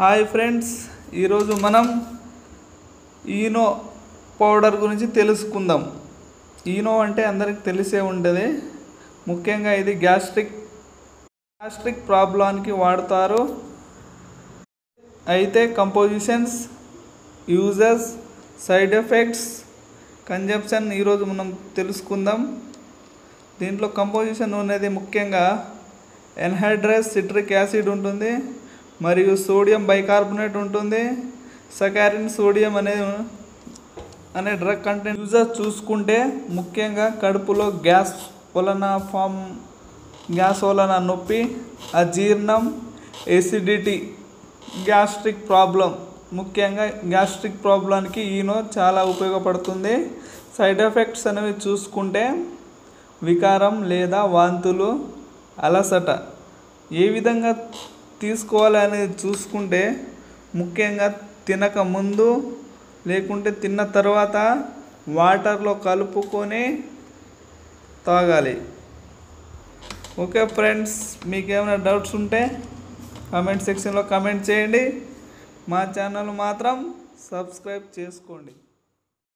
hi friends ఈరోజు మనం Eno powder గురించి తెలుసుకుందాం ఈనో అంటే అందరికి తెలిసే ఉంటుంది ముఖ్యంగా ఇది గ్యాస్ట్రిక్ గ్యాస్ట్రిక్ ప్రాబ్లానికి వాడతారు అయితే compositions uses side effects consumption ఈరోజు మనం తెలుసుకుందాం దీంట్లో కంపోజిషన్ అనేది ముఖ్యంగా ఎన్హైడ్రస్ సిట్రిక్ యాసిడ్ ఉంటుంది మరియు సోడియం బైకార్బోనేట్ ఉంటుంది సకారిన్ సోడియం అనే అనే డ్రగ్ కంటెంట్ యూజర్ చూసుకుంటే ముఖ్యంగా కడుపులో గ్యాస్ వలన ఫామ్ గ్యాస్ వలన నొప్పి అజీర్ణం ఎసిడిటీ గ్యాస్ట్రిక్ ప్రాబ్లం ముఖ్యంగా గ్యాస్ట్రిక్ ప్రాబ్లానికి ఈనో చాలా ఉపయోగపడుతుంది సైడ్ ఎఫెక్ట్స్ అనేవి చూసుకుంటే వికారం లేదా వాంతులు అలసట ఏ విధంగా తీసుకోవాలి అనేది చూసుకుంటే ముఖ్యంగా తినక ముందు లేకుంటే తిన్న తర్వాత వాటర్లో కలుపుకొని తాగాలి ఓకే ఫ్రెండ్స్ మీకు ఏమైనా డౌట్స్ ఉంటే కామెంట్ సెక్షన్లో కామెంట్ చేయండి మా ఛానల్ మాత్రం సబ్స్క్రైబ్ చేసుకోండి